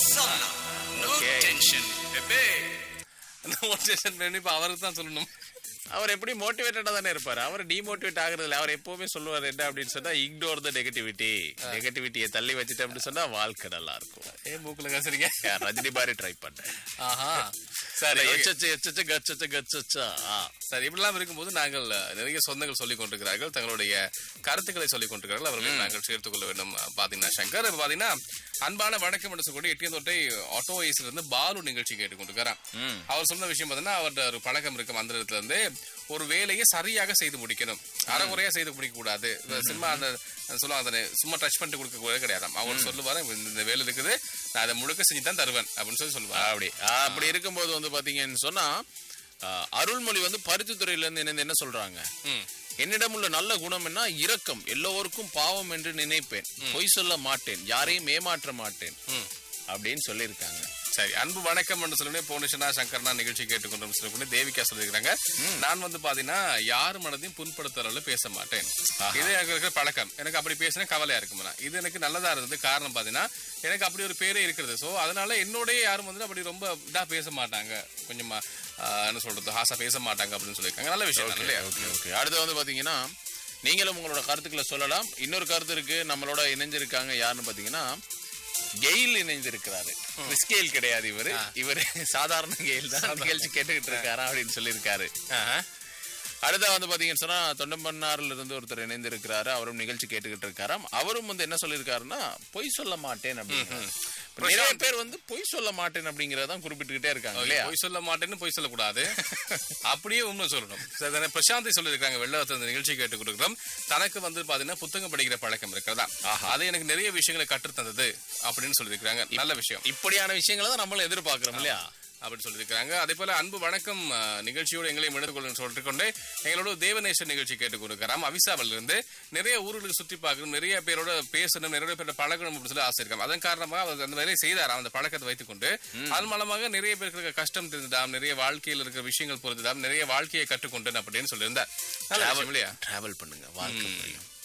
Sana. No Okay. tension, bebe. Motivation பண்ணி இப்ப அவருக்கு தான் சொல்லணும் அவர் எப்படி மோட்டிவேட்டடா தானே இருப்பாரு அவர் டிமோட்டிவேட் ஆகுறது இல்ல அவர் எப்பவுமே சொல்லுவார் என்ன அப்படின்னு சொன்னா இக்னோர் த நெகட்டிவிட்டி நெகட்டிவிட்டியை தள்ளி வச்சுட்டு அப்படின்னு சொன்னா வாழ்க்கை நல்லா இருக்கும் ஏன் மூக்குல கசரிங்க யார் ரஜினி மாதிரி ட்ரை பண்ணேன் ஆஹா சரி okay. எச்சச்சு எச்சச்சு கச்சச்சு கச்சச்சா ஆ. சரி இப்படிலாம் இருக்கும்போது நாங்கள் நிறைய சொந்தங்கள் சொல்லிக் கொண்டிருக்கிறார்கள் தங்களுடைய கருத்துக்களை சொல்லிக் கொண்டிருக்கிறார்கள் அவர்களை நாங்கள் சேர்த்துக் கொள்ள வேண்டும் பாத்தீங்கன்னா சங்கர் இப்ப பாத்தீங்கன்னா அன்பான வணக்கம் என்று சொல்லக்கூடிய எட்டியந்தோட்டை ஆட்டோ வயசுல இருந்து பாலு நிகழ்ச்சி கேட்டுக்கொண்டிருக்கிறார் ம். அவர் சொன்ன விஷயம் பார்த்தீங்கன்னா அவர்கிட்ட ஒரு பழக்கம் இருக்கு அந்த இடத்துல இருந்து ஒரு வேலையை சரியாக செய்து முடிக்கணும் அறகுறையா செய்து முடிக்க கூடாது சும்மா அந்த சொல்லுவாங்க தானே, சும்மா டச் பண்ணிட்டு கொடுக்க கூட கிடையாது அவர் சொல்லுவாரு இந்த- இந்த வேலை இருக்குது நான் அதை முழுக்க செஞ்சு தான் தருவேன் அப்படின்னு சொல்லி சொல்லுவார் அப்படி ஆ, அப்படி இருக்கும்போது வந்து பாத்தீங்கன்னு சொன்னா ஆ, அருள்மொழி வந்து பருத்தித்துறையில இருந்து இணைந்து என்ன சொல்றாங்க ம் என்னிடம் உள்ள நல்ல குணம் என்ன இரக்கம் எல்லோருக்கும் பாவம் என்று நினைப்பேன் பொய் சொல்ல மாட்டேன் யாரையும் ஏமாற்ற மாட்டேன் ம் அப்படின்னு சொல்லியிருக்காங்க சரி அன்பு வணக்கம் என்று சொல்லி போனிஷனா சங்கர்னா நிகழ்ச்சி கேட்டுக்கொண்டு சொல்லி தேவிகா சொல்லியிருக்காங்க நான் வந்து பாத்தீங்கன்னா யார் மனதையும் புண்படுத்துற பேச மாட்டேன் இது எனக்கு இருக்கிற பழக்கம் எனக்கு அப்படி பேசினா கவலையா இருக்குமா இது எனக்கு நல்லதா இருந்தது காரணம் பாத்தீங்கன்னா எனக்கு அப்படி ஒரு பேரே இருக்கிறது சோ அதனால என்னோடய யாரும் வந்து அப்படி ரொம்ப இதா பேச மாட்டாங்க கொஞ்சமா ஆஹ், என்ன சொல்றது ஹாசா பேச மாட்டாங்க அப்படின்னு சொல்லியிருக்காங்க நல்ல விஷயம் தான் இல்லையா ஓகே ஓகே அடுத்து வந்து பாத்தீங்கன்னா நீங்களும் உங்களோட கருத்துக்களை சொல்லலாம் இன்னொரு கருத்து இருக்கு நம்மளோட இணைஞ்சிருக்காங்க யாருன்னு பாத்தீங்கன்னா கெயில் இணைஞ்சிருக்கிறாரு கிறிஸ்கெயில் கிடையாது இவரு இவரு சாதாரண கெயில் தான் நிகழ்ச்சி கேட்டுக்கிட்டு இருக்காரா அப்படின்னு சொல்லியிருக்காரு ஆஹா. அடுத்த வந்து பாத்தீங்கன்னு சொன்னா தொண்டம்பன்னார்ல இருந்து ஒருத்தர் இணைந்திருக்கிறாரு அவரும் நிகழ்ச்சி கேட்டுக்கிட்டு இருக்காராம் அவரும் வந்து என்ன சொல்லியிருக்காருன்னா பொய் சொல்ல மாட்டேன் அப்படின்னு நிறைய பேர் வந்து பொய் சொல்ல மாட்டேன் அப்படிங்கறதான் குறிப்பிட்டுக்கிட்டே இருக்காங்க இல்லையா பொய் சொல்ல மாட்டேன்னு பொய் சொல்லக்கூடாது அப்படியே உண்மை சொல்லணும் சரி, தானே? பிரசாந்தி சொல்லியிருக்காங்க வெள்ளவத்த இந்த நிகழ்ச்சி கேட்டு கொடுக்குறோம் தனக்கு வந்து பாத்தீங்கன்னா புத்தகம் படிக்கிற பழக்கம் இருக்கிறதா அது எனக்கு நிறைய விஷயங்களை கற்றுத் தந்தது அப்படின்னு சொல்லியிருக்காங்க நல்ல விஷயம் இப்படியான விஷயங்களை தான் நம்மளும் எதிர்பார்க்கிறோம் இல்லையா அப்படின்னு சொல்லியிருக்காங்க அதே போல அன்பு வணக்கம் அஹ், நிகழ்ச்சியோடு எங்களையும் எடுத்துக்கொள்ளும் சொல்லிட்டு கொண்டு எங்களோட தேவநேசன் நிகழ்ச்சி கேட்டுக் கொடுக்கிறோம் அவிசாவில் இருந்து நிறைய ஊர்களுக்கு சுற்றி பார்க்கணும் நிறைய பேரோட பேசணும் நிறைய பேரோட பழகணும் அப்படின்னு சொல்லி ஆசை இருக்காங்க அதன் காரணமாக அவர் அந்த வேலையை செய்தாராம் அந்த பழக்கத்தை வைத்துக்கொண்டு அதன் மூலமாக நிறைய பேருக்கு இருக்க கஷ்டம் தெரிஞ்சுதாம் நிறைய வாழ்க்கையில் இருக்கிற விஷயங்கள் புரிஞ்சுதாம் நிறைய வாழ்க்கையை கற்றுக்கொண்டேன் அப்படின்னு சொல்லியிருந்தார் நல்ல விஷயம் இல்லையா டிராவல் பண்ணுங்க வாழ்க்கை புரியும்